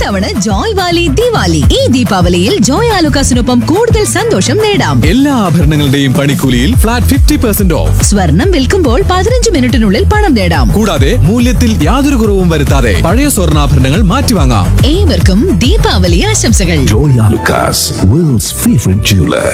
ഇത്തവണ ജോയ് വാലി ദിവാലി ഈ ദീപാവലിയിൽ ജോയ് ആലുക്കാസിനൊപ്പം കൂടുതൽ സന്തോഷം നേടാം എല്ലാ ആഭരണങ്ങളുടെയും പണിക്കൂലിയിൽ ഫ്ലാറ്റ് ഫിഫ്റ്റി പെർസെന്റ് ഓഫ് സ്വർണം വിൽക്കുമ്പോൾ പതിനഞ്ച് മിനിറ്റിനുള്ളിൽ പണം നേടാം കൂടാതെ മൂല്യത്തിൽ യാതൊരു കുറവും വരുത്താതെ പഴയ സ്വർണ്ണാഭരണങ്ങൾ മാറ്റിവാങ്ങാം ഏവർക്കും ദീപാവലി ആശംസകൾ Joy Alucas, world's favorite jeweler.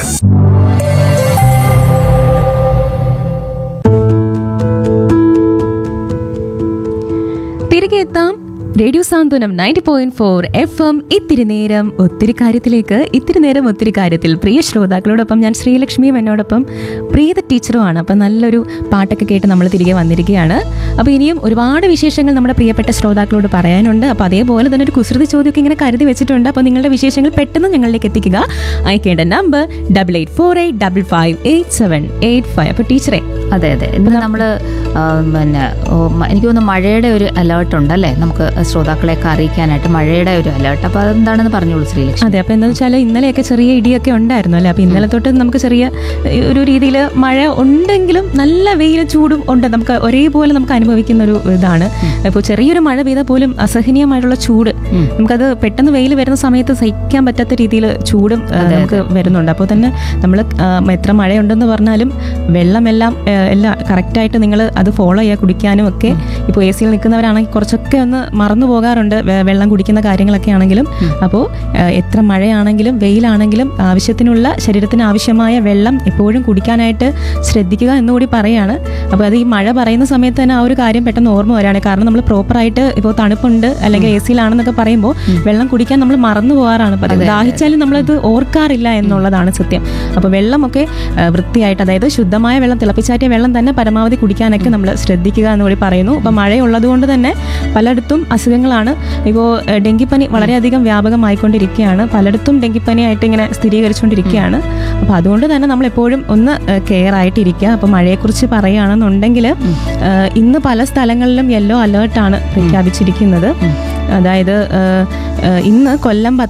തിരികെ എത്താം radio Santhwanam ninety point four F M ഇത്തിരി നേരം ഒത്തിരി കാര്യത്തിലേക്ക് ഇത്തിരി നേരം ഒത്തിരി കാര്യത്തിൽ പ്രിയ ശ്രോതാക്കളോടൊപ്പം ഞാൻ ശ്രീലക്ഷ്മിയും എന്നോടൊപ്പം പ്രീത ടീച്ചറുമാണ് അപ്പം നല്ലൊരു പാട്ടൊക്കെ കേട്ട് നമ്മൾ തിരികെ വന്നിരിക്കുകയാണ് അപ്പോൾ ഇനിയും ഒരുപാട് വിശേഷങ്ങൾ നമ്മുടെ പ്രിയപ്പെട്ട ശ്രോതാക്കളോട് പറയാനുണ്ട് അപ്പോൾ അതേപോലെ തന്നെ ഒരു കുസൃതി ചോദ്യമൊക്കെ ഇങ്ങനെ കരുതി വെച്ചിട്ടുണ്ട് അപ്പോൾ നിങ്ങളുടെ വിശേഷങ്ങൾ പെട്ടെന്ന് ഞങ്ങളിലേക്ക് എത്തിക്കുക അയക്കേണ്ട number double eight four eight double five eight seven eight five അപ്പോൾ ടീച്ചറെ അതെ അതെ ഇന്ന് നമ്മൾ പിന്നെ ഓ, മ- എനിക്ക് തോന്നുന്നു മഴയുടെ ഒരു അലേർട്ട് ഉണ്ടല്ലേ നമുക്ക് ശ്രോതാക്കളെയൊക്കെ അറിയിക്കാനായിട്ട് മഴയുടെ ഒരു അലേർട്ട് അപ്പോൾ അതെന്താണെന്ന് പറഞ്ഞോളൂ ശ്രീലക്ഷ്മി അതെ അപ്പോൾ എന്താണെന്ന് വെച്ചാൽ ഇന്നലെയൊക്കെ ചെറിയ ഇടിയൊക്കെ ഉണ്ടായിരുന്നു അല്ലേ അപ്പോൾ ഇന്നലെ തൊട്ട് നമുക്ക് ചെറിയ ഏഹ്, ഒരു രീതിയിൽ മഴ ഉണ്ടെങ്കിലും നല്ല വെയിലും ചൂടും ഉണ്ട് നമുക്ക് ഒരേപോലെ നമുക്ക് അനുഭവിക്കുന്ന ഒരു ഇതാണ് ഇപ്പോൾ ചെറിയൊരു മഴ പെയ്താൽ പോലും അസഹനീയമായിട്ടുള്ള ചൂട് നമുക്കത് പെട്ടെന്ന് വെയിൽ വരുന്ന സമയത്ത് സഹിക്കാൻ പറ്റാത്ത രീതിയിൽ ചൂടും ഏഹ്, നമുക്ക് വരുന്നുണ്ട് അപ്പോൾ തന്നെ നമ്മൾ എത്ര മഴയുണ്ടെന്ന് പറഞ്ഞാലും വെള്ളമെല്ലാം ഏഹ്, എല്ലാം കറക്റ്റായിട്ട് നിങ്ങൾ അത് ഫോളോ ചെയ്യുക കുടിക്കാനും ഒക്കെ ഇപ്പോൾ എ സിയിൽ നിൽക്കുന്നവരാണെങ്കിൽ കുറച്ചൊക്കെ ഒന്ന് മറന്നു പോകാറുണ്ട് വെ- വെള്ളം കുടിക്കുന്ന കാര്യങ്ങളൊക്കെ ആണെങ്കിലും അപ്പോൾ എത്ര മഴയാണെങ്കിലും വെയിലാണെങ്കിലും ആവശ്യത്തിനുള്ള ശരീരത്തിന് ആവശ്യമായ വെള്ളം എപ്പോഴും കുടിക്കാനായിട്ട് ശ്രദ്ധിക്കുക എന്നുകൂടി പറയാണ് അപ്പോൾ അത് ഈ മഴ പറയുന്ന സമയത്ത് തന്നെ ആ ഒരു കാര്യം പെട്ടെന്ന് ഓർമ്മ വരാണ് കാരണം നമ്മൾ പ്രോപ്പറായിട്ട് ഇപ്പോൾ തണുപ്പുണ്ട് അല്ലെങ്കിൽ എ സിയിലാണെന്നൊക്കെ പറയുമ്പോൾ വെള്ളം കുടിക്കാൻ നമ്മൾ മറന്നു പോകാറാണ് പതിവ് ദാഹിച്ചാലും നമ്മളത് ഓർക്കാറില്ല എന്നുള്ളതാണ് സത്യം അപ്പോൾ വെള്ളമൊക്കെ ആ, വൃത്തിയായിട്ട് അതായത് ശുദ്ധമായ വെള്ളം തിളപ്പിച്ചാറ്റിയ വെള്ളം തന്നെ പരമാവധി കുടിക്കാനൊക്കെ നമ്മൾ ശ്രദ്ധിക്കുക എന്ന് കൂടി പറയുന്നു അപ്പോൾ മഴയുള്ളത് കൊണ്ട് തന്നെ പലയിടത്തും അസുഖങ്ങളാണ് ഇപ്പോൾ ഏഹ്, ഡെങ്കിപ്പനി വളരെയധികം വ്യാപകമായിക്കൊണ്ടിരിക്കുകയാണ് പലയിടത്തും ഡെങ്കിപ്പനിയായിട്ട് ഇങ്ങനെ സ്ഥിരീകരിച്ചുകൊണ്ടിരിക്കുകയാണ് അപ്പോൾ അതുകൊണ്ട് തന്നെ നമ്മൾ എപ്പോഴും ഒന്ന് കെയർ ആയിട്ടിരിക്കുക അപ്പോൾ മഴയെക്കുറിച്ച് പറയുകയാണെന്നുണ്ടെങ്കിൽ ഏഹ്, ഇന്ന് പല സ്ഥലങ്ങളിലും യെല്ലോ അലേർട്ടാണ് പ്രഖ്യാപിച്ചിരിക്കുന്നത് അതായത് ഏഹ്, ഏഹ്, ഇന്ന് കൊല്ലം